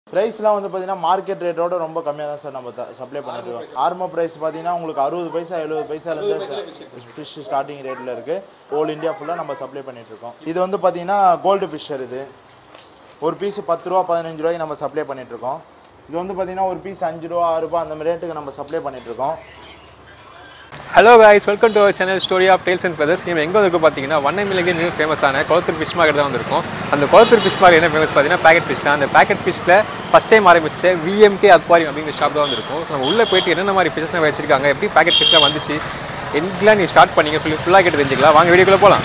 ப்ரைஸ்லாம் வந்து பார்த்தீங்கன்னா மார்க்கெட் ரேட்டோட ரொம்ப கம்மியாக தான் சார் நம்ம சப்ளை பண்ணிட்டு இருக்கோம் ஆர்மோ ப்ரைஸ் பார்த்தீங்கன்னா உங்களுக்கு அறுபது பைசா எழுபது பைசாலேருந்து ஃபிஷ் ஸ்டார்டிங் ரேட்டில் இருக்குது ஹோல் இந்தியா ஃபுல்லாக நம்ம சப்ளை பண்ணிட்டு இருக்கோம் இது வந்து பார்த்தீங்கன்னா கோல்டு ஃபிஷ்ஷர் இது ஒரு பீஸ் பத்து ரூபா பதினஞ்சு ரூபாய்க்கு நம்ம சப்ளை பண்ணிட்டு இருக்கோம் இது வந்து பார்த்தீங்கன்னா ஒரு பீஸ் அஞ்சு ரூபா ஆறு ரூபா அந்த மாதிரி ரேட்டுக்கு நம்ம சப்ளை பண்ணிட்டு இருக்கோம் hello guys welcome to our channel story of tales and feathers நம்ம எங்கே வந்து பார்த்தீங்கன்னா வண்ணை மிளகு மிக ஃபேமஸான குளத்தூர் ஃபிஷ் மார்க்கெட் தான் வந்திருக்கும் அந்த குளத்தூர் ஃபிஷ் மார்க்கெட் என்ன ஃபேமஸ் பார்த்தீங்கன்னா பேக்கெட் ஃபிஷ் தான் அந்த பேக்கெட் ஃபிஷ்ல ஃபஸ்ட் டைம் ஆரம்பிச்ச விஎம்கே அக்வாரியம் அப்படிங்கிற ஷாப் தான் வந்திருக்கும் ஸோ நம்ம உள்ளே போயிட்டு என்னென்ன மாதிரி ஃபிஷஸ் வச்சிருக்காங்க எப்படி பேக்கெட் ஃபிஷ்லாம் வந்துச்சு எங்கெல்லாம் நீ ஸ்டார்ட் பண்ணீங்க ஃபுல் ஃபுல்லாக கேட்டு தெரிஞ்சுக்கலாம் வாங்க வீடியோக்குள்ளே போகலாம்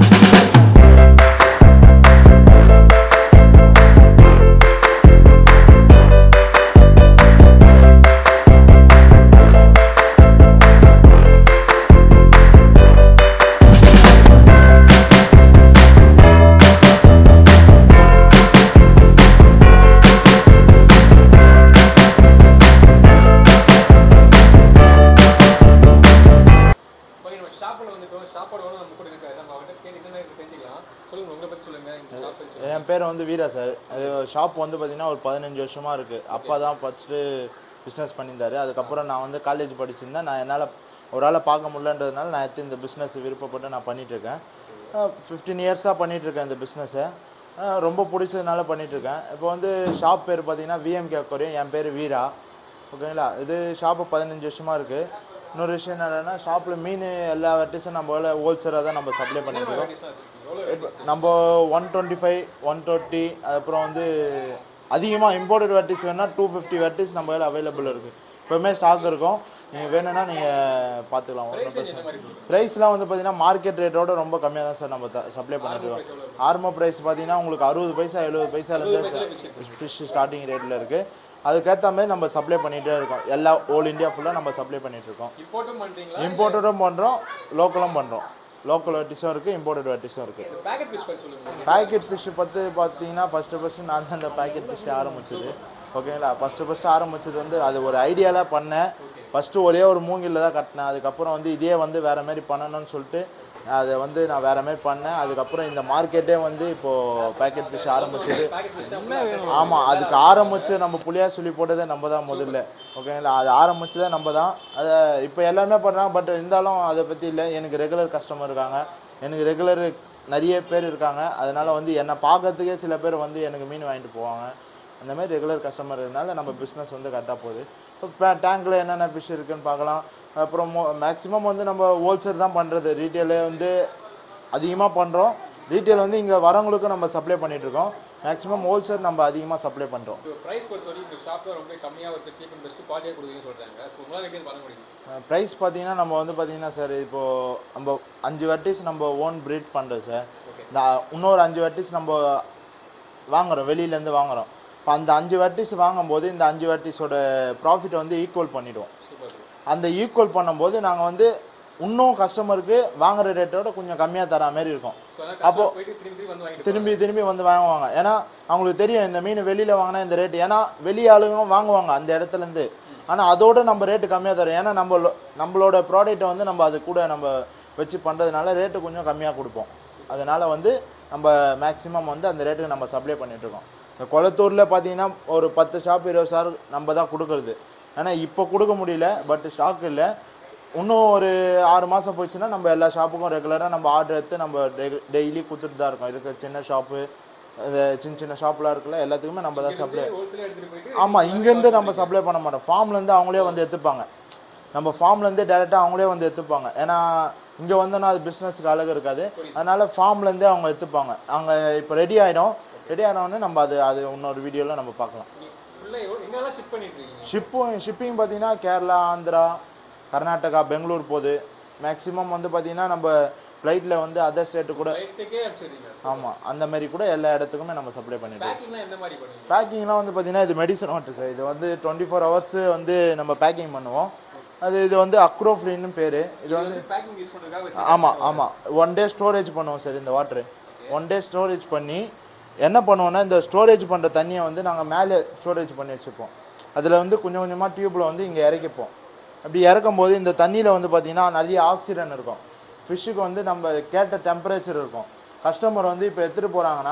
ஓகே நம்ம ஷாப்பில் வந்துட்டோம் ஷாப்போட ஓனர் நம்ம கூட இருக்காரு நம்ம அவர்கிட்ட கேட்டு என்ன தெரிஞ்சுக்கலாம் சொல்லுங்க உங்களை பற்றி சொல்லுங்க இந்த ஷாப் பற்றி என் பேர் வந்து வீரா சார் அது ஷாப் வந்து பார்த்தீங்கன்னா ஒரு பதினஞ்சு வருஷமாக இருக்குது அப்பா தான் ஃபஸ்ட்டு பிஸ்னஸ் பண்ணியிருந்தாரு அதுக்கப்புறம் நான் வந்து காலேஜ் படிச்சிருந்தேன் நான் என்னால் ஒரு ஆளை பார்க்க முடியலன்றதுனால நான் எடுத்து இந்த பிஸ்னஸ் விருப்பப்பட்டு நான் பண்ணிகிட்ருக்கேன் ஃபிஃப்டீன் இயர்ஸாக பண்ணிகிட்ருக்கேன் இந்த பிஸ்னஸை ரொம்ப பிடிச்சதுனால பண்ணிகிட்ருக்கேன் இப்போ வந்து ஷாப் பேர் பார்த்தீங்கன்னா விஎம்கே அக்வாரியம் என் பேர் வீரா ஓகேங்களா இது ஷாப்பு பதினஞ்சு வருஷமாக இருக்குது இன்னொரு விஷயம் என்னன்னா ஷாப்பில் மீன் எல்லா வெரைட்டிஸும் நம்ம ஹோல்சேலாக தான் நம்ம சப்ளை பண்ணிட்டுருக்கோம் இப்போ நம்ம one twenty five one twenty அதுக்கப்புறம் வந்து அதிகமாக இம்போர்ட்டட் வெரைட்டிஸ் வேணால் டூ ஃபிஃப்டி வெரைட்டிஸ் நம்ம அவைலபிள் இருக்குது எப்போவுமே ஸ்டாக் இருக்கும் நீங்கள் வேணும்னா நீங்கள் பார்த்துக்கலாம் ஒன்றும் பிரச்சனை ப்ரைஸ்லாம் வந்து பார்த்தீங்கன்னா மார்க்கெட் ரேட்டோட ரொம்ப கம்மியாக தான் சார் நம்ம சப்ளை பண்ணிட்டு இருக்கோம் ஆர்மோ ப்ரைஸ் பார்த்தீங்கன்னா உங்களுக்கு அறுபது பைசா எழுபது பைசாலேருந்து ஃபிஷ் ஸ்டார்டிங் ரேட்டில் இருக்குது அதுக்கேற்ற மாதிரி நம்ம சப்ளை பண்ணிகிட்டே இருக்கோம் எல்லா ஓல் இந்தியா ஃபுல்லாக நம்ம சப்ளை பண்ணிட்டு இருக்கோம் இம்போர்ட்டும் பண்ணுறீங்களா இம்போர்ட்டடும் பண்ணுறோம் லோக்கலும் பண்ணுறோம் லோக்கல் வெரைட்டிஸும் இருக்குது இம்போர்ட்டட் வெரைட்டிஸும் இருக்குது பேக்கெட் ஃபிஷ் பற்றி சொல்லுங்க பேக்கெட் ஃபிஷ் பற்றி பார்த்தீங்கன்னா ஃபஸ்ட்டு ஃபஸ்ட்டு நான் தான் அந்த பேக்கெட் ஃபிஷ் ஆரம்பிச்சது ஓகேங்களா ஃபஸ்ட்டு ஃபஸ்ட்டு ஆரம்பிச்சது வந்து அது ஒரு ஐடியாவில் பண்ணேன் ஃபஸ்ட்டு ஒரே ஒரு மூங்கில் தான் கட்டினேன் அதுக்கப்புறம் வந்து இதே வந்து வேறு மாதிரி பண்ணணும்னு சொல்லிட்டு அதை வந்து நான் வேறு மாதிரி பண்ணேன் அதுக்கப்புறம் இந்த மார்க்கெட்டே வந்து இப்போது பேக்கெட் ஃபிஷ் ஆரம்பிச்சது பேக்கெட் ஃபிஷ் தான் ஆமாம் அதுக்கு ஆரம்பித்து நம்ம புளியா சொல்லி போட்டதே நம்ம தான் முதல்ல ஓகேங்களா அது ஆரம்பிச்சதே நம்ம தான் அதை இப்போ எல்லாமே பண்ணுறாங்க பட் இருந்தாலும் அதை பற்றி இல்லை எனக்கு ரெகுலர் கஸ்டமர் இருக்காங்க எனக்கு ரெகுலர் நிறைய பேர் இருக்காங்க அதனால் வந்து என்னை பார்க்கறதுக்கே சில பேர் வந்து எனக்கு மீன் வாங்கிட்டு போவாங்க அந்த மாதிரி ரெகுலர் கஸ்டமர் இருந்தால நம்ம பிஸ்னஸ் வந்து கரெக்டாக போகுது இப்போ டேங்க்கில் என்னென்ன ஃபிஷ் இருக்குன்னு பார்க்கலாம் அப்புறம் மேக்ஸிமம் வந்து நம்ம ஹோல்சேல் தான் பண்ணுறது ரீட்டெயிலே வந்து அதிகமாக பண்ணுறோம் ரீட்டெயில் வந்து இங்கே வரவங்களுக்கும் நம்ம சப்ளை பண்ணிகிட்ருக்கோம் மேக்ஸிமம் ஹோல்சேல் நம்ம அதிகமாக சப்ளை பண்ணுறோம் இப்போ ப்ரைஸ் பொறுத்த வரைக்கும் இந்த ஷாப்பில் ரொம்ப கம்மியாக இருக்குது சீப் அண்ட் பெஸ்ட் குவாலிட்டியாக கொடுக்குறீங்கன்னு சொல்கிறாங்க ஸோ உங்களால் எப்படி பண்ண முடியும் ப்ரைஸ் பார்த்தீங்கன்னா நம்ம வந்து பார்த்தீங்கன்னா சார் இப்போது நம்ம அஞ்சு வெட்டிஸ் நம்ம ஓன் ப்ரீட் பண்ணுறோம் சார் இந்த இன்னொரு அஞ்சு வெட்டிஸ் நம்ம வாங்குறோம் வெளியிலேருந்து வாங்குறோம் இப்போ அந்த அஞ்சு வெட்டிஸ் வாங்கும்போது இந்த அஞ்சு வெட்டிஸோட ப்ராஃபிட்டை வந்து ஈக்குவல் பண்ணிவிடுவோம் அந்த ஈக்குவல் பண்ணும்போது நாங்கள் வந்து இன்னும் கஸ்டமருக்கு வாங்குற ரேட்டோட கொஞ்சம் கம்மியாக தர மாதிரி இருக்கும் ஸோ அதனால் கஸ்டமர் போயிட்டு திரும்பி திரும்பி வந்து வாங்கிட்டு திரும்பி திரும்பி வந்து வாங்குவாங்க ஏன்னா அவங்களுக்கு தெரியும் இந்த மீன் வெளியில் வாங்கினா இந்த ரேட் ஏன்னா வெளி ஆளுங்க வாங்குவாங்க அந்த இடத்துலேருந்து ஆனால் அதோட நம்ம ரேட்டு கம்மியாக தரோம் ஏன்னா நம்ம நம்மளோட ப்ராடக்ட்டை வந்து நம்ம அது கூட நம்ம வச்சு பண்ணுறதுனால ரேட்டு கொஞ்சம் கம்மியாக கொடுப்போம் அதனால் வந்து நம்ம மேக்ஸிமம் வந்து அந்த ரேட்டுக்கு நம்ம சப்ளை பண்ணிகிட்ருக்கோம் இந்த குளத்தூரில் பார்த்தீங்கன்னா ஒரு பத்து ஷாப் இருபது ஷாப் நம்ம தான் கொடுக்குறது ஏன்னா இப்போ கொடுக்க முடியல பட் ஸ்டாக் இல்லை இன்னும் ஒரு ஆறு மாதம் போச்சுன்னா நம்ம எல்லா ஷாப்புக்கும் ரெகுலராக நம்ம ஆர்டர் எடுத்து நம்ம டெய்லி கொடுத்துட்டு தான் இருக்கோம் இருக்க சின்ன ஷாப்பு இந்த சின்ன சின்ன ஷாப்லாம் இருக்குல்ல எல்லாத்துக்குமே நம்ம தான் சப்ளை ஹோல்சேலாக எடுத்துகிட்டு போயிட்டு ஆமாம் இங்கேருந்து நம்ம சப்ளை பண்ண மாட்டோம் ஃபார்ம்லேருந்து அவங்களே வந்து எடுத்துப்பாங்க நம்ம ஃபார்ம்லேருந்து டேரெக்டாக அவங்களே வந்து எடுத்துப்பாங்க ஏன்னா இங்கே வந்தோன்னா அது பிஸ்னஸுக்கு அழகு இருக்காது அதனால் ஃபார்ம்லேருந்தே அவங்க எடுத்துப்பாங்க அவங்க இப்போ ரெடி ஆகிடும் ரெடி ஆனவுடனே நம்ம அது அது இன்னொரு வீடியோவில் நம்ம பார்க்கலாம் ஃபுல்லாக எவ்வளோ எங்கெல்லாம் ஷிப் பண்ணிட்டு இருக்கீங்க ஷிப்பும் ஷிப்பிங் பார்த்தீங்கன்னா கேரளா ஆந்திரா கர்நாடகா பெங்களூர் போகுது மேக்ஸிமம் வந்து பார்த்தீங்கன்னா நம்ம ஃப்ளைட்டில் வந்து அதர் ஸ்டேட்டு கூட ஃப்ளைட்டுக்கே அனுப்பிச்சிடுறீங்க ஆமாம் அந்த மாதிரி கூட எல்லா இடத்துக்குமே நம்ம சப்ளை பண்ணிட்டு பேக்கிங்லாம் எந்த மாதிரி பண்ணுவீங்க பேக்கிங்லாம் வந்து பார்த்தீங்கன்னா இது மெடிசன் வாட்டர் சார் இது வந்து டுவெண்ட்டி ஃபோர் ஹவர்ஸ் வந்து நம்ம பேக்கிங் பண்ணுவோம் அது இது வந்து அக்ரோஃப்ளின்னு பேர் இது வந்து பேக்கிங் யூஸ் பண்ணுறதுக்காக ஆமாம் ஆமாம் ஒன் டே ஸ்டோரேஜ் பண்ணுவோம் சார் இந்த வாட்ரு ஒன் டே ஸ்டோரேஜ் பண்ணி என்ன பண்ணுவோம்னா இந்த ஸ்டோரேஜ் பண்ணுற தண்ணியை வந்து நாங்கள் மேலே ஸ்டோரேஜ் பண்ணி வச்சுப்போம் அதில் வந்து கொஞ்சம் கொஞ்சமாக டியூப்பில் வந்து இங்கே இறக்கிப்போம் அப்படி இறக்கும் போது இந்த தண்ணியில் வந்து பார்த்திங்கன்னா நிறைய ஆக்சிஜன் இருக்கும் ஃபிஷ்ஷுக்கு வந்து நம்ம கேட்ட டெம்பரேச்சர் இருக்கும் கஸ்டமர் வந்து இப்போ எடுத்துகிட்டு போகிறாங்கன்னா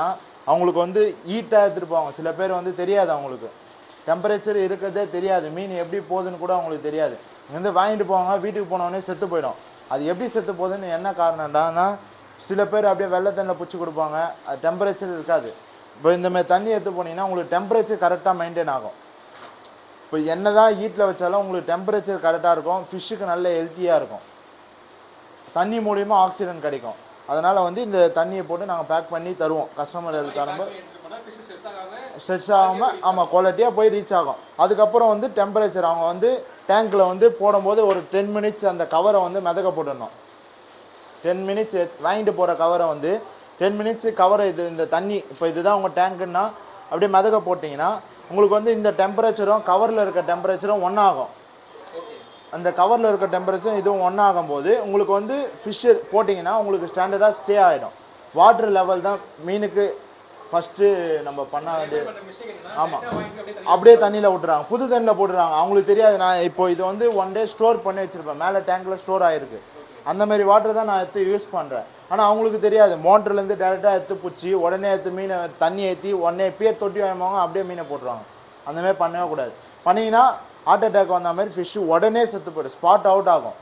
அவங்களுக்கு வந்து ஹீட்டாக எடுத்துகிட்டு போவாங்க சில பேர் வந்து தெரியாது அவங்களுக்கு டெம்பரேச்சர் இருக்கிறதே தெரியாது மீன் எப்படி போகுதுன்னு கூட அவங்களுக்கு தெரியாது இங்கேருந்து வாங்கிட்டு போவாங்க வீட்டுக்கு போனோடனே செத்து போயிடும் அது எப்படி செத்து போகுதுன்னு என்ன காரணம்டான்னா சில பேர் அப்படியே வெள்ளை தண்ணியில் பிடிச்சி கொடுப்பாங்க அது டெம்பரேச்சர் இருக்காது இப்போ இந்த மாதிரி தண்ணி எடுத்து போனீங்கன்னா உங்களுக்கு டெம்பரேச்சர் கரெக்டாக மெயின்டைன் ஆகும் இப்போ என்னதான் ஹீட்டில் வச்சாலும் உங்களுக்கு டெம்பரேச்சர் கரெக்டாக இருக்கும் ஃபிஷ்ஷுக்கு நல்ல ஹெல்த்தியாக இருக்கும் தண்ணி மூலியமா ஆக்சிஜன் கிடைக்கும் அதனால வந்து இந்த தண்ணியை போட்டு நாங்கள் பேக் பண்ணி தருவோம் கஸ்டமர்களுக்கு தரும்போது ஸ்ட்ரெச் ஆகாமல் ஆமாம் குவாலிட்டியாக போய் ரீச் ஆகும் அதுக்கப்புறம் வந்து டெம்பரேச்சர் அவங்க வந்து டேங்க்கில் வந்து போடும்போது ஒரு டென் மினிட்ஸ் அந்த கவரை வந்து மிதக்க போட்டுடணும் டென் மினிட்ஸ் வாங்கிட்டு போகிற கவரை வந்து டென் மினிட்ஸ் கவரை இது இந்த தண்ணி இப்போ இதுதான் உங்கள் டேங்க்குன்னா அப்படியே மிதக்க போட்டிங்கன்னா உங்களுக்கு வந்து இந்த டெம்பரேச்சரும் கவரில் இருக்க டெம்பரேச்சரும் ஒன்றாகும் அந்த கவரில் இருக்க டெம்பரேச்சர் இதுவும் ஒன்றாகும் போது உங்களுக்கு வந்து ஃபிஷ்ஷு போட்டிங்கன்னா உங்களுக்கு ஸ்டாண்டர்டாக ஸ்டே ஆகிடும் வாட்டர் லெவல் தான் மீனுக்கு ஃபஸ்ட்டு நம்ம பண்ண வேண்டியது ஆமாம் அப்படியே தண்ணியில் விட்டுறாங்க புது தண்ணியில் போட்டுறாங்க அவங்களுக்கு தெரியாது நான் இப்போ இது வந்து ஒன் டே ஸ்டோர் பண்ணி வச்சுருப்பேன் மேலே டேங்க்கில் ஸ்டோர் ஆகிருக்கு அந்த மாதிரி வாட்டர் தான் நான் எடுத்து யூஸ் பண்ணுறேன் ஆனால் அவங்களுக்கு தெரியாது மோட்டர்லேருந்து டேரெக்டாக எடுத்து பிடிச்சி உடனே எடுத்து மீனை தண்ணி ஏற்றி உடனே பேர் தொட்டி வாங்குவாங்க அப்படியே மீனை போட்டுருவாங்க அந்த மாதிரி பண்ணவே கூடாது பண்ணிங்கன்னா ஹார்ட் அட்டாக் வந்த மாதிரி ஃபிஷ்ஷு உடனே செத்து போயிடும் ஸ்பாட் அவுட் ஆகும்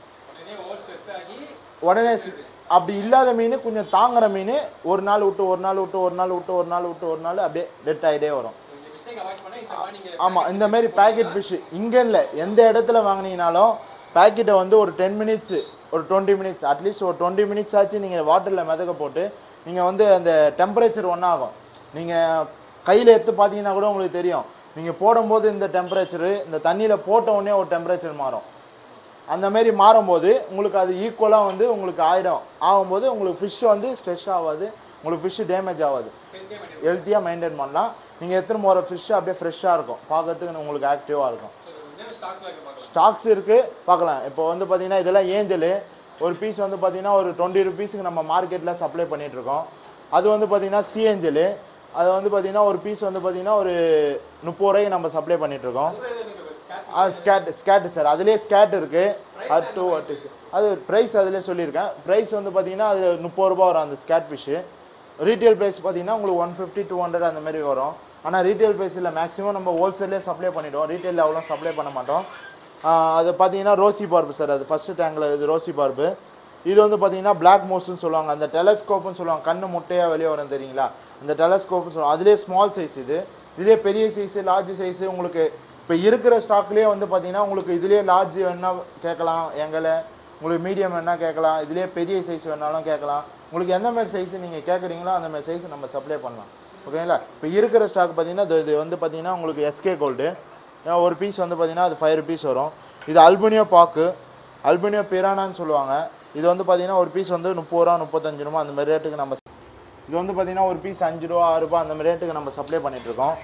உடனே சி- அப்படி இல்லாத மீன் கொஞ்சம் தாங்குற மீன் ஒரு நாள் விட்டு ஒரு நாள் விட்டு ஒரு நாள் விட்டு ஒரு நாள் விட்டு ஒரு நாள் அப்படியே டெட் ஆகிட்டே வரும் ஆமாம் இந்த மாதிரி பேக்கெட் ஃபிஷ்ஷு இங்கே இல்லை எந்த இடத்துல வாங்குனீங்கனாலும் பேக்கெட்டை வந்து ஒரு டென் மினிட்ஸு ஒரு டுவெண்ட்டி மினிட்ஸ் அட்லீஸ்ட் ஒரு டுவெண்ட்டி மினிட்ஸ் ஆச்சு நீங்கள் வாட்டரில் மிதக்க போட்டு நீங்கள் வந்து அந்த டெம்பரேச்சர் ஒன்றாகும் நீங்கள் கையில் எடுத்து பார்த்தீங்கன்னா கூட உங்களுக்கு தெரியும் நீங்கள் போடும்போது இந்த டெம்பரேச்சரு இந்த தண்ணியில் போட்ட உடனே ஒரு டெம்பரேச்சர் மாறும் அந்த மாதிரி மாறும்போது உங்களுக்கு அது ஈக்குவலாக வந்து உங்களுக்கு ஆயிடும் ஆகும்போது உங்களுக்கு ஃபிஷ் வந்து ஸ்ட்ரெஸ் ஆகாது உங்களுக்கு ஃபிஷ் டேமேஜ் ஆகாது ஹெல்த்தியாக மெயின்டைன் பண்ணலாம் நீங்கள் எத்தனை போகிற ஃபிஷ் அப்படியே ஃப்ரெஷ்ஷாக இருக்கும் பார்க்கறதுக்கு உங்களுக்கு ஆக்டிவாக இருக்கும் ஸ்டாக்ஸ் இருக்குது பார்க்கலாம் இப்போ வந்து பார்த்தீங்கன்னா இதெல்லாம் ஏஞ்சலு ஒரு பீஸ் வந்து பார்த்தீங்கன்னா ஒரு டுவெண்ட்டி ருபீஸுக்கு நம்ம மார்க்கெட்டில் சப்ளை பண்ணிகிட்ருக்கோம் அது வந்து பார்த்தீங்கன்னா சி ஏஞ்சலு அது வந்து பார்த்தீங்கன்னா ஒரு பீஸ் வந்து பார்த்தீங்கன்னா ஒரு முப்பது ரூபாய்க்கு நம்ம சப்ளை பண்ணிகிட்ருக்கோம் ஆ ஸ்கேட் ஸ்கேட் சார் அதுலேயே ஸ்கேட் இருக்குது அது டூ வாட்டிஸ் அது ப்ரைஸ் அதிலே சொல்லியிருக்கேன் ப்ரைஸ் வந்து பார்த்தீங்கன்னா அது முப்பது ரூபா வரும் அந்த ஸ்கேட் ஃபிஷ்ஷு ரீட்டைல் ப்ரைஸ் பார்த்தீங்கன்னா உங்களுக்கு ஒன் ஃபிஃப்டி டூ ஹண்ட்ரட் அந்த மாதிரி வரும் ஆனால் ரீட்டைல் ப்ரைஸ் இல்லை மேக்ஸிமம் நம்ம ஹோல்சேல்லே சப்ளை பண்ணிவிடுவோம் ரீட்டைலில் அவ்வளோ சப்ளை பண்ண மாட்டோம் ஆ, அது பார்த்தீங்கன்னா ரோசி பார்பு சார் அது ஃபஸ்ட்டு டேங்கில் இது ரோசி பார்பு இது வந்து பார்த்தீங்கன்னா பிளாக் மோஸ்ட்னு சொல்லுவாங்க அந்த டெலஸ்கோப்னு சொல்லுவாங்க கண்ணு முட்டையாக வெளியே வரும் தெரியுங்களா அந்த டெலஸ்கோப்னு சொல்லுவாங்க அதுலேயே ஸ்மால் சைஸ் இது இதுலேயே பெரிய சைஸு லார்ஜ் சைஸு உங்களுக்கு இப்போ இருக்கிற ஸ்டாக்லேயே வந்து பார்த்தீங்கன்னா உங்களுக்கு இதுலேயே லார்ஜ் வேணா கேட்கலாம் எங்களை உங்களுக்கு மீடியம் வேணா கேட்கலாம் இதுலேயே பெரிய சைஸ் வேணாலும் கேட்கலாம் உங்களுக்கு எந்த மாதிரி சைஸ் நீங்கள் கேட்குறீங்களோ அந்த மாதிரி சைஸ் நம்ம சப்ளை பண்ணலாம் ஓகேங்களா இப்போ இருக்கிற ஸ்டாக் பார்த்தீங்கன்னா இது- இது வந்து பார்த்தீங்கன்னா உங்களுக்கு எஸ்கே கோல்டு ஒரு பீஸ் வந்து பார்த்தீங்கன்னா அது ஃபைவ் ருபீஸ் வரும் இது அல்பனியோ பாக்கு அல்பனியோ பிரானான்னு சொல்லுவாங்க இது வந்து பார்த்தீங்கன்னா ஒரு பீஸ் வந்து முப்பது ரூபா முப்பத்தஞ்சு ரூபா அந்த மாதிரி ரேட்டுக்கு நம்ம இது வந்து பார்த்தீங்கன்னா ஒரு பீஸ் அஞ்சு ரூபா ஆறு ரூபா அந்த மாதிரி ரேட்டுக்கு நம்ம சப்ளை பண்ணிகிட்ருக்கோம்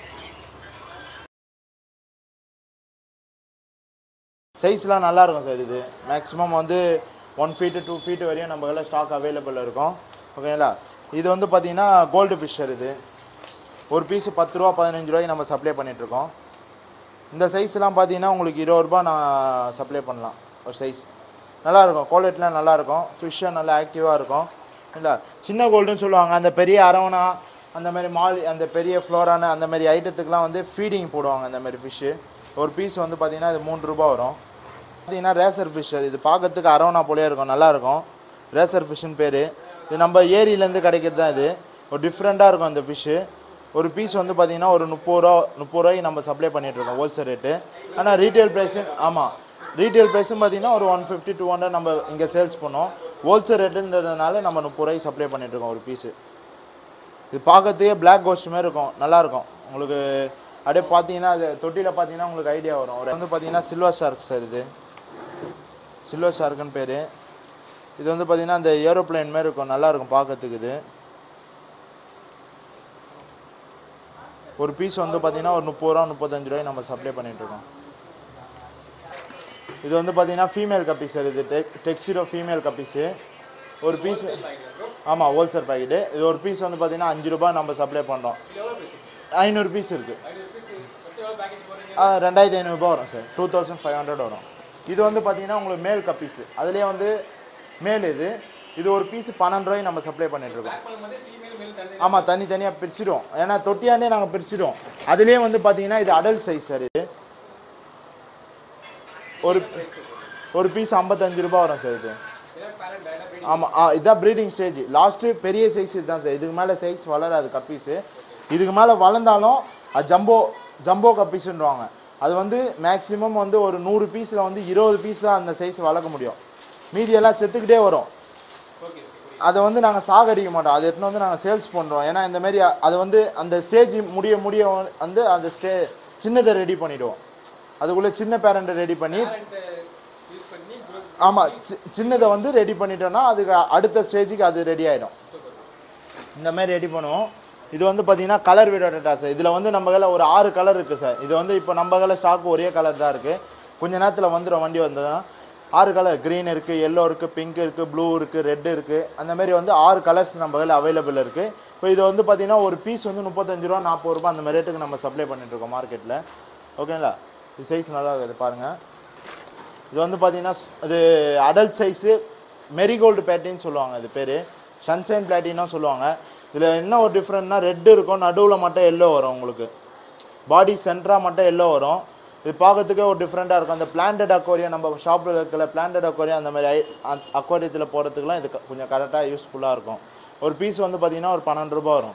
சைஸ்லாம் நல்லா இருக்கும் சார் இது மேக்ஸிமம் வந்து ஒன் ஃபீட்டு டூ ஃபீட் வரையும் நம்ம கையில் ஸ்டாக் அவைலபிள் இருக்கும் ஓகேங்களா இது வந்து பார்த்தீங்கன்னா கோல்டு ஃபிஷ்ஷர் இது ஒரு பீஸு பத்து ரூபா பதினஞ்சு ரூபாய்க்கு நம்ம சப்ளை பண்ணிகிட்ருக்கோம் இந்த சைஸ்லாம் பார்த்தீங்கன்னா உங்களுக்கு இருபது ரூபா நான் சப்ளை பண்ணலாம் ஒரு சைஸ் நல்லாயிருக்கும் குவாலிட்டிலாம் நல்லாயிருக்கும் ஃபிஷ்ஷும் நல்லா ஆக்டிவாக இருக்கும் இல்லை சின்ன கோல்டுன்னு சொல்லுவாங்க அந்த பெரிய அரவணா அந்த மாதிரி மால் அந்த பெரிய ஃப்ளோரான அந்த மாதிரி ஐட்டத்துக்குலாம் வந்து ஃபீடிங் போடுவாங்க அந்த மாதிரி ஃபிஷ்ஷு ஒரு பீஸ் வந்து பார்த்தீங்கன்னா இது மூணு ரூபா வரும் பார்த்தீங்கன்னா ரேசர் ஃபிஷ் இது பார்க்கறதுக்கு அரவணா போலே இருக்கும் நல்லாயிருக்கும் ரேசர் ஃபிஷ்ஷுன்னு பேர் இது நம்ம ஏரியிலேருந்து கிடைக்கிறது தான் இது ஒரு டிஃப்ரெண்ட்டாக இருக்கும் இந்த ஃபிஷ்ஷு ஒரு பீஸ் வந்து பார்த்தீங்கன்னா ஒரு முப்பது ரூபா முப்பது ரூபாய்க்கு நம்ம சப்ளை பண்ணிகிட்ருக்கோம் ஹோல்சேல் ரேட்டு ஆனால் ரீட்டைல் ப்ரைஸு ஆமாம் ரீட்டைல் ப்ரைஸும் பார்த்தீங்கன்னா ஒரு ஒன் ஃபிஃப்டி டூ ஹண்ட்ரட் நம்ம இங்கே சேல்ஸ் பண்ணோம் ஹோல்சேல் ரேட்டுன்றதுனால நம்ம முப்பது ரூபாய்க்கு சப்ளை பண்ணிகிட்ருக்கோம் ஒரு பீஸு இது பார்க்கறதுக்கே பிளாக் கோஸ்ட் மாதிரி இருக்கும் நல்லாயிருக்கும் உங்களுக்கு அப்படியே பார்த்தீங்கன்னா அது தொட்டியில் பார்த்தீங்கன்னா உங்களுக்கு ஐடியா வரும் ஒரு வந்து பார்த்தீங்கன்னா சில்வர் ஷார்க் சார் இது சில்வர் ஷார்க்குன்னு பேர் இது வந்து பார்த்தீங்கன்னா அந்த ஏரோப்ளேன் மாதிரி இருக்கும் நல்லா இருக்கும் பார்க்கறதுக்கு இது ஒரு பீஸ் வந்து பார்த்தீங்கன்னா ஒரு முப்பது ரூபா முப்பத்தஞ்சு ரூபாய் நம்ம சப்ளை பண்ணிட்டு இருக்கோம் இது வந்து பார்த்தீங்கன்னா ஃபீமேல் கப்பி சார் இது டெக் டெக்ஸிரோ ஃபீமேல் கப்பீஸு ஒரு பீஸ் ஆமாம் ஹோல்சேல் பாக்கெட்டு இது ஒரு பீஸ் வந்து பார்த்தீங்கன்னா அஞ்சு ரூபாய் நம்ம சப்ளை பண்ணுறோம் ஐநூறு பீஸ் இருக்குது ஆ ரெண்டாயிரத்தி ஐநூறுரூபா வரும் sir two thousand five hundred வரும் இது வந்து பார்த்தீங்கன்னா உங்களுக்கு மேல் கப்பீஸு அதுலேயே வந்து மேல் இது இது ஒரு பீஸ் பன்னெண்டு ரூபாய்க்கு நம்ம சப்ளை பண்ணிட்டுருக்கோம் ஆமாம் தனித்தனியாக பிரிச்சிடுவோம் ஏன்னா தொட்டியாண்டே நாங்கள் பிரிச்சிடுவோம் அதுலேயே வந்து பார்த்தீங்கன்னா இது அடல்ட் சைஸ் சார் இது ஒரு ஒரு பீஸ் ஐம்பத்தஞ்சு ரூபா வரும் சார் இது ஆமாம் ஆ இதுதான் ப்ரீடிங் ஸ்டேஜ் லாஸ்ட்டு பெரிய சைஸ் இதுதான் சார் இதுக்கு மேலே சைஸ் வளராது கப்பீஸு இதுக்கு மேலே வளர்ந்தாலும் அது ஜம்போ ஜம்போ கப்பீஸுன்றவாங்க அது வந்து மேக்ஸிமம் வந்து ஒரு நூறு பீஸில் வந்து இருபது பீஸ் தான் அந்த சைஸ் வளர்க்க முடியும் மீதியெல்லாம் செத்துக்கிட்டே வரும் அதை வந்து நாங்கள் சாகடிக்க மாட்டோம் அதை எடுத்துன்னு வந்து நாங்கள் சேல்ஸ் பண்ணுறோம் ஏன்னா இந்த மாதிரி அது வந்து அந்த ஸ்டேஜ் முடிய முடிய வந்து அந்த ஸ்டே சின்னதை ரெடி பண்ணிவிடுவோம் அதுக்குள்ளே சின்ன பேரண்ட்டை ரெடி பண்ணி யூஸ் பண்ணி ஆமாம் சின்னதை வந்து ரெடி பண்ணிட்டோன்னா அதுக்கு அடுத்த ஸ்டேஜுக்கு அது ரெடி ஆகிடும் இந்த மாதிரி ரெடி பண்ணுவோம் இது வந்து பார்த்தீங்கன்னா கலர் விடட்டா சார் இதில் வந்து நம்ம கையில் ஒரு ஆறு கலர் இருக்குது சார் இது வந்து இப்போ நம்ம கையில் ஸ்டாக் ஒரே கலர் தான் இருக்குது கொஞ்ச நேரத்தில் வந்துடும் வண்டி வந்ததுன்னா ஆறு கலர் க்ரீன் இருக்குது எல்லோ இருக்குது பிங்க் இருக்குது ப்ளூ இருக்குது ரெட் இருக்குது அந்த மாதிரி வந்து ஆறு கலர்ஸ் நம்ம கையில் அவைலபிள் இருக்குது இப்போ இது வந்து பார்த்தீங்கன்னா ஒரு பீஸ் வந்து முப்பத்தஞ்சு ரூபா நாற்பது ரூபா அந்த மாதிரி ரேட்டுக்கு நம்ம சப்ளை பண்ணிட்டுருக்கோம் மார்க்கெட்டில் ஓகேங்களா இது சைஸ் நல்லா இருக்குது பாருங்கள் இது வந்து பார்த்தீங்கன்னா ஸ்- இது அடல்ட் சைஸு மெரிகோல்டு பேட்டின்னு சொல்லுவாங்க இது பேர் சன்ஷைன் பிளாட்டினும் சொல்லுவாங்க இதில் என்ன ஒரு டிஃப்ரெண்ட்னா ரெட் இருக்கும் நடுவில் மட்டும் எல்லோ வரும் உங்களுக்கு பாடி சென்டராக மட்டும் எல்லோ வரும் இது பார்க்கறதுக்கே ஒரு டிஃப்ரெண்ட்டாக இருக்கும் அந்த பிளான்டட் அக்வாரியம் நம்ம ஷாப்பில் இருக்கிற பிளான்டட் அக்வாரியம் அந்த மாதிரி அக்வாரியத்தில் போகிறதுக்குலாம் இது க- கொஞ்சம் கரெக்டாக யூஸ்ஃபுல்லாக இருக்கும் ஒரு பீஸ் வந்து பார்த்தீங்கன்னா ஒரு பன்னெண்டு ரூபா வரும்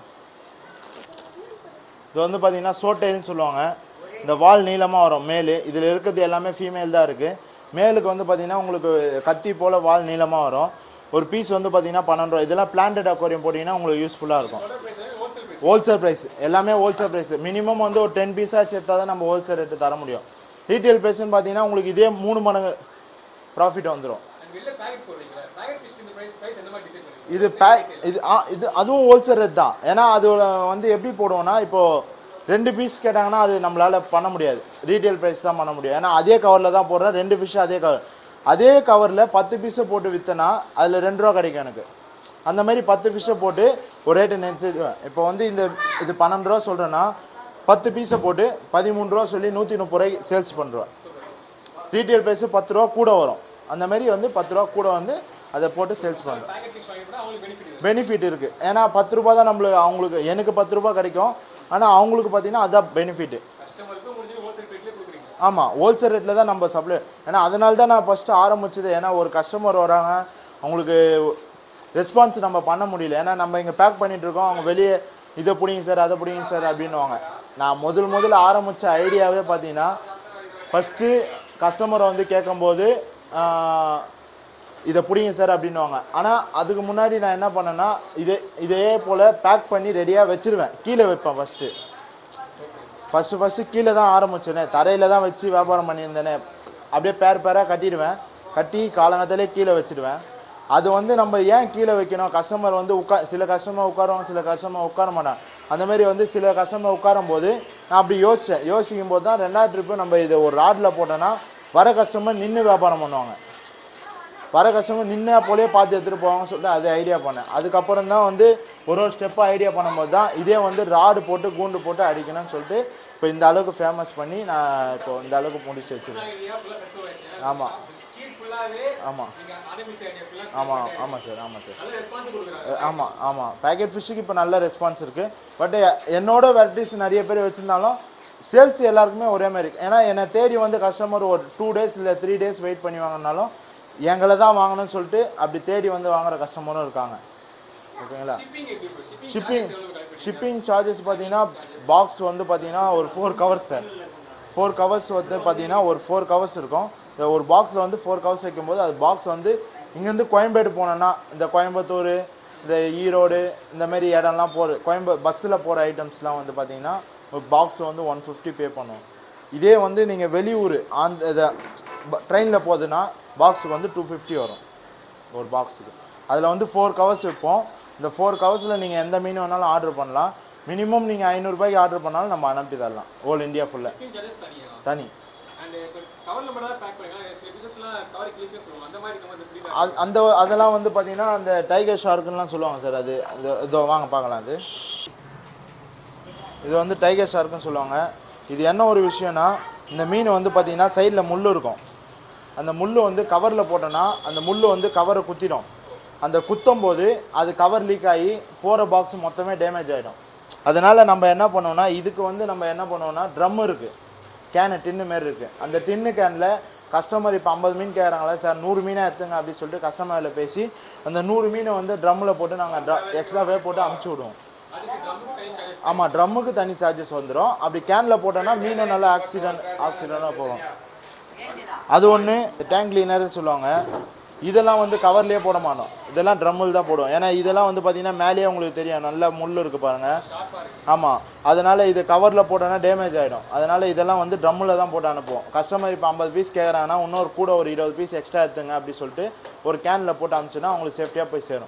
இது வந்து பார்த்தீங்கன்னா சோட்டைன்னு சொல்லுவாங்க இந்த வால் நீளமாக வரும் மேலு இதில் இருக்கிறது எல்லாமே ஃபீமேல் தான் இருக்குது மேலுக்கு வந்து பார்த்தீங்கன்னா உங்களுக்கு கத்தி போல் வால் நீளமாக வரும் ஒரு பீஸ் வந்து பார்த்தீங்கன்னா பன்னெண்டு ரூபா இதெல்லாம் பிளான்டட் அக்வாரியம் போட்டிங்கன்னா உங்களுக்கு யூஸ்ஃபுல்லாக இருக்கும் ஹோல்சேல் ப்ரைஸ் எல்லாமே ஹோல்சேல் ப்ரைஸ் மினிமம் வந்து ஒரு டென் பீஸாக சேர்த்தா தான் நம்ம ஹோல்சேல் ரேட்டு தர முடியும் ரீட்டைல் ப்ரைஸ்னு பார்த்தீங்கன்னா உங்களுக்கு இதே மூணு மடங்கு ப்ராஃபிட் வந்துடும் அண்ட் வெளில பேக்கெட் போடுறீங்களா பேக்கெட் ஃபிஷ் இந்த பிரைஸ் பிரைஸ் என்ன மாதிரி டிசைன் பண்ணுவீங்க இது பேக் இது ஆ இது அதுவும் ஹோல்சேல் ரேட் தான் ஏன்னா அது வந்து எப்படி போடுவோம்னா இப்போது ரெண்டு பீஸ் கேட்டாங்கன்னா அது நம்மளால் பண்ண முடியாது ரீட்டைல் ப்ரைஸ் தான் பண்ண முடியும் ஏன்னா அதே கவரில் தான் போடுறேன் ரெண்டு ஃபிஷ் அதே கவர் அதே கவரில் பத்து பீஸை போட்டு விற்றனா அதில் ரெண்டு ரூபா கிடைக்கும் எனக்கு அந்த மாதிரி பத்து ஃபிஷ்ஷை போட்டு ஒரு ரேட்டு நினச்சிடுவேன் இப்போ வந்து இந்த இது பன்னெண்டு ரூபா சொல்கிறேன்னா பத்து பீஸை போட்டு பதிமூணு ரூபா சொல்லி நூற்றி முப்பது ரூபாய்க்கு சேல்ஸ் பண்ணுறேன் ரீட்டைல் ப்ரைஸு பத்து ரூபா கூட வரும் அந்த மாதிரி வந்து பத்து ரூபா கூட வந்து அதை போட்டு சேல்ஸ் பண்ணுறேன் பேக்கெட் ஃபிஷ் வாங்கினா அவங்களுக்கு பெனிஃபிட் இருக்கு பெனிஃபிட் இருக்குது ஏன்னா பத்து ரூபா தான் நம்மளுக்கு அவங்களுக்கு எனக்கு பத்து ரூபா கிடைக்கும் ஆனால் அவங்களுக்கு பார்த்தீங்கன்னா அதான் பெனிஃபிட்டு கஸ்டமருக்கு முடிஞ்சு ஹோல்சேல் ரேட்லேயே கொடுக்குறீங்க ஆமாம் ஹோல்சேல் ரேட்டில் தான் நம்ம சப்ளை ஏன்னா அதனால தான் நான் ஃபஸ்ட்டு ஆரம்பிச்சது ஏன்னா ஒரு கஸ்டமர் வராங்க அவங்களுக்கு ரெஸ்பான்ஸ் நம்ம பண்ண முடியல ஏன்னா நம்ம இங்கே பேக் பண்ணிட்டு இருக்கோம் அவங்க வெளியே இதை பிடிங்க சார் அதை பிடிங்க சார் அப்படின்னுவாங்க நான் முதல் முதல்ல ஆரம்பித்த ஐடியாவே பார்த்தீங்கன்னா ஃபஸ்ட்டு கஸ்டமரை வந்து கேட்கும்போது ஆஹ், இதை பிடிங்க சார் அப்படின்னுவாங்க ஆனால் அதுக்கு முன்னாடி நான் என்ன பண்ணேன்னா இதே இதே போல் பேக் பண்ணி ரெடியாக வச்சிருவேன் கீழே வைப்பேன் ஃபஸ்ட்டு ஃபஸ்ட்டு ஃபஸ்ட்டு கீழே தான் ஆரம்பிச்சேனே தரையில் தான் வச்சு வியாபாரம் பண்ணியிருந்தேனே அப்படியே பேர் பேராக கட்டிடுவேன் கட்டி காலங்கத்திலே கீழே வச்சிடுவேன் அது வந்து நம்ம ஏன் கீழே வைக்கணும் கஸ்டமர் வந்து உட்கா சில கஸ்டமர் உட்காருவாங்க சில கஸ்டமர் உட்கார மாட்டாங்க அந்த மாதிரி வந்து சில கஸ்டமர் உட்காரும் போது நான் அப்படி யோசித்தேன் யோசிக்கும் போது தான் ரெண்டாவது ட்ரிப்பு நம்ம இதை ஒரு ராடில் போட்டோன்னா வர கஸ்டமர் நின்று வியாபாரம் பண்ணுவாங்க வர கஸ்டமர் நின்ன போலே பார்த்து எடுத்துகிட்டு போவாங்கன்னு சொல்லிட்டு அது ஐடியா பண்ணேன் அதுக்கப்புறம் தான் வந்து ஒரு ஒரு ஸ்டெப்பாக ஐடியா பண்ணும்போது தான் இதே வந்து ராடு போட்டு கூண்டு போட்டு அடிக்கணும்னு சொல்லிட்டு இப்போ இந்த அளவுக்கு ஃபேமஸ் பண்ணி நான் இப்போ இந்த அளவுக்கு முடிச்சு வச்சிருக்கேன் ஐடியா ஃபுல்லாக சக்ஸஸ் ஆயிடுச்சு ஆமாம் ஷீட் ஃபுல்லாகவே ஆமாம் நீங்கள் ஆரம்பிச்ச ஐடியா ஃபுல்லாக ஆமாம் ஆமாம் சார் ஆமாம் சார் நல்ல ரெஸ்பான்ஸ் கொடுக்குறாங்க ஆமாம் ஆமாம் பேக்கெட் ஃபிஷ்ஷுக்கு இப்போ நல்ல ரெஸ்பான்ஸ் இருக்குது பட் என்னோட வெரைட்டிஸ் நிறைய பேர் வச்சுருந்தாலும் சேல்ஸ் எல்லாருக்குமே ஒரே மாதிரி இருக்கு ஏன்னா என்னை தேடி வந்து கஸ்டமர் ஒரு டூ டேஸ் இல்லை த்ரீ டேஸ் வெயிட் பண்ணி வாங்கினாலும் எங்களை தான் வாங்கணும்னு சொல்லிட்டு அப்படி தேடி வந்து வாங்குற கஸ்டமரும் இருக்காங்க ஓகேங்களா ஷிப்பிங் எப்படி bro shipping shipping shipping charges பார்த்தீங்கன்னா பாக்ஸ் வந்து பார்த்தீங்கன்னா ஒரு four covers sir four covers வந்து பார்த்தீங்கன்னா ஒரு ஃபோர் கவர்ஸ் இருக்கும் இந்த ஒரு பாக்ஸில் வந்து ஃபோர் கவர்ஸ் வைக்கும்போது அது பாக்ஸ் வந்து இங்கேருந்து கோயம்பேடு போனோன்னா இந்த கோயம்புத்தூர் இந்த ஈரோடு இந்த மாதிரி இடம்லாம் போகிற கோயம்பு பஸ்ஸில் போகிற ஐட்டம்ஸ்லாம் வந்து பார்த்தீங்கன்னா ஒரு பாக்ஸ் வந்து ஒன் ஃபிஃப்டி பே பண்ணுவோம் இதே வந்து நீங்கள் வெளியூர் அந்த இதை ட்ரெயினில் போகுதுன்னா பாக்ஸுக்கு வந்து டூ ஃபிஃப்டி வரும் ஒரு பாக்ஸுக்கு அதில் வந்து ஃபோர் கவர்ஸ் வைப்போம் இந்த ஃபோர் கவர்ஸில் நீங்கள் எந்த மீன் வேணாலும் ஆர்டர் பண்ணலாம் மினிமம் நீங்கள் ஐநூறுரூபாய்க்கு ஆர்டர் பண்ணாலும் நம்ம அனுப்பி தரலாம் ஹோல் இந்தியா ஃபுல்லாக ஷிப்பிங் சார்ஜஸ் தனியா தனி அண்ட் இப்போ கவரில் மட்டும் தான் பேக் பண்ணுங்க சில பிசஸ்லாம் கவர் கிழிச்சுன்னு சொல்லுவாங்க அந்த மாதிரி இருக்க மாதிரி ஃப்ரீ அது அந்த அதெல்லாம் வந்து பார்த்தீங்கன்னா அந்த டைகர் ஷார்க்குலாம் சொல்லுவாங்க சார் அது அது இதோ வாங்க பார்க்கலாம் அது இது வந்து டைகர் ஷார்க்குன்னு சொல்லுவாங்க இது என்ன ஒரு விஷயம்னா இந்த மீன் வந்து பார்த்தீங்கன்னா சைடில் முள் இருக்கும் அந்த முள் வந்து கவரில் போட்டோன்னா அந்த முள் வந்து கவரை குத்திடும் அந்த குத்தும் போது அது கவர் லீக் ஆகி போகிற பாக்ஸ் மொத்தமே டேமேஜ் ஆகிடும் அதனால் நம்ம என்ன பண்ணுவோம்னா இதுக்கு வந்து நம்ம என்ன பண்ணுவோம்னா ட்ரம் இருக்குது கேனு டின்னு மாரி இருக்குது அந்த டின்னு கேனில் கஸ்டமர் இப்போ ஐம்பது மீன் கேட்குறாங்களா சார் நூறு மீனை எடுத்துங்க அப்படின்னு சொல்லிட்டு கஸ்டமரில் பேசி அந்த நூறு மீனை வந்து ட்ரம்மில் போட்டு நாங்கள் ட்ர எக்ஸ்ட்ராவே போட்டு அமுச்சு விடுவோம் ஆமாம் ட்ரம்முக்கு தனி சார்ஜஸ் வந்துடும் அப்படி கேனில் போட்டோன்னா மீனும் நல்லா ஆக்சிடென்ட் ஆக்சிடென்ட்டாக போகும் அது ஒன்று டேங்க் கிளீனர்னு சொல்லுவாங்க இதெல்லாம் வந்து கவர்லேயே போட மாட்டோம் இதெல்லாம் ட்ரம்மில் தான் போடுவோம் ஏன்னா இதெல்லாம் வந்து பார்த்தீங்கன்னா மேலேயே உங்களுக்கு தெரியும் நல்ல முள் இருக்கு பாருங்க ஆமாம் அதனால இது கவரில் போட்டோன்னா டேமேஜ் ஆகிடும் அதனால இதெல்லாம் வந்து ட்ரம்மில் தான் போட்டு அனுப்புவோம் கஸ்டமர் இப்போ ஐம்பது பீஸ் கேட்குறாங்கன்னா இன்னொரு கூட ஒரு இருபது பீஸ் எக்ஸ்ட்ரா எடுத்துங்க அப்படி சொல்லிட்டு ஒரு கேனில் போட்டு அனுப்பிச்சுன்னா அவங்களுக்கு சேஃப்டியாக போய் சேரும்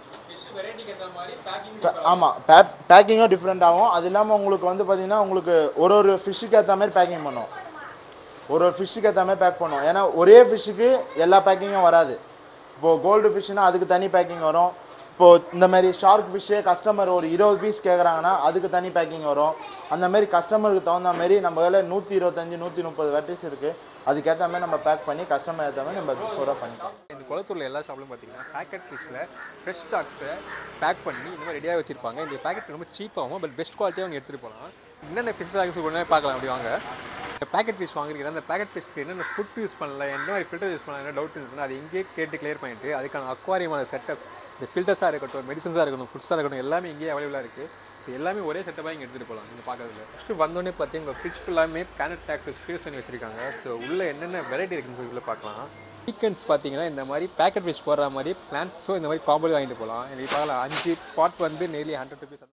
ஆமாம் பேக் பேக்கிங்கும் டிஃப்ரெண்ட் ஆகும் அது இல்லாமல் உங்களுக்கு வந்து பார்த்தீங்கன்னா உங்களுக்கு ஒரு ஒரு ஃபிஷ்ஷுக்கு ஏற்ற மாதிரி பேக்கிங் பண்ணுவோம் ஒரு ஒரு ஃபிஷ்ஷுக்கு ஏற்ற மாதிரி பேக் பண்ணுவோம் ஏன்னா ஒரே ஃபிஷ்ஷுக்கு எல்லா பேக்கிங்கும் வராது இப்போது கோல்டு ஃபிஷ்னா அதுக்கு தனி பேக்கிங் வரும் இப்போது இந்த மாதிரி ஷார்க் ஃபிஷ்ஷே கஸ்டமர் ஒரு இருபது பீஸ் கேட்குறாங்கன்னா அதுக்கு தனி பேக்கிங் வரும் அந்த மாதிரி கஸ்டமருக்கு தகுந்த மாதிரி நம்ம வேலை நூற்றி இருபத்தஞ்சி நூற்றி முப்பது வெரைட்டிஸ் இருக்குது அதுக்கேற்ற மாதிரி நம்ம பேக் பண்ணி கஸ்டமர் ஏற்ற மாதிரி நம்ம பிஃபோராக பண்ணிக்கலாம் இந்த குளத்தூரில் எல்லா ஷாப்லையும் பார்த்தீங்கன்னா பேக்கெட் ஃபிஷ்ஷில் ஃப்ரெஷ் ஸ்டாக்ஸை பேக் பண்ணி இந்த மாதிரி ரெடியாக வச்சிருப்பாங்க இந்த பேக்கெட் ரொம்ப சீப்பாகவும் பட் பெஸ்ட் குவாலிட்டியாக அவங்க எடுத்துகிட்டு போகலாம் என்னென்ன ஃபிஷ் ஸ்டாக்ஸ் உடனே பார்க்கலாம் அப்படி வாங்க இந்த பேக்கெட் ஃபிஷ் வாங்குறீங்க அந்த பேக்கெட் ஃபிஷ்க்கு என்னென்ன ஃபுட் யூஸ் பண்ணல என்ன மாதிரி ஃபில்டர் யூஸ் பண்ணலாம் என்ன டவுட் இருந்துச்சுன்னா அது இங்கேயே கேட்டு கிளியர் பண்ணிட்டு அதுக்கான அக்வாரியமான செட்டப்ஸ் இந்த ஃபில்டர்ஸாக இருக்கட்டும் மெடிசன்ஸாக இருக்கட்டும் ஃபுட்ஸாக இருக்கட்டும் எல்லாமே இங்கேயே அவைலபிளாக இருக்குது ஸோ எல்லாமே ஒரே செட்டப்பாக இங்கே எடுத்துகிட்டு போகலாம் நீங்கள் பார்க்கறதுல ஃபஸ்ட்டு வந்தோடனே பார்த்தீங்கன்னா ஃப்ரிட்ஜ் ஃபுல்லாமே பேனட் டேக்ஸஸ் ஃபில்ஸ் பண்ணி வச்சிருக்காங்க ஸோ உள்ளே என்னென்ன வெரைட்டி இருக்குன்னு சொல்லி உள்ள பார்க்கலாம் வீக்கெண்ட்ஸ் பார்த்தீங்கன்னா இந்த மாதிரி பேக்கெட் ஃபிஷ் போடுற மாதிரி பிளான்ஸோ இந்த மாதிரி காம்போ வாங்கிட்டு போகலாம் எனக்கு பார்க்கலாம் அஞ்சு பாட் வந்து நெய்லி ஹண்ட்ரட் ருபீஸ்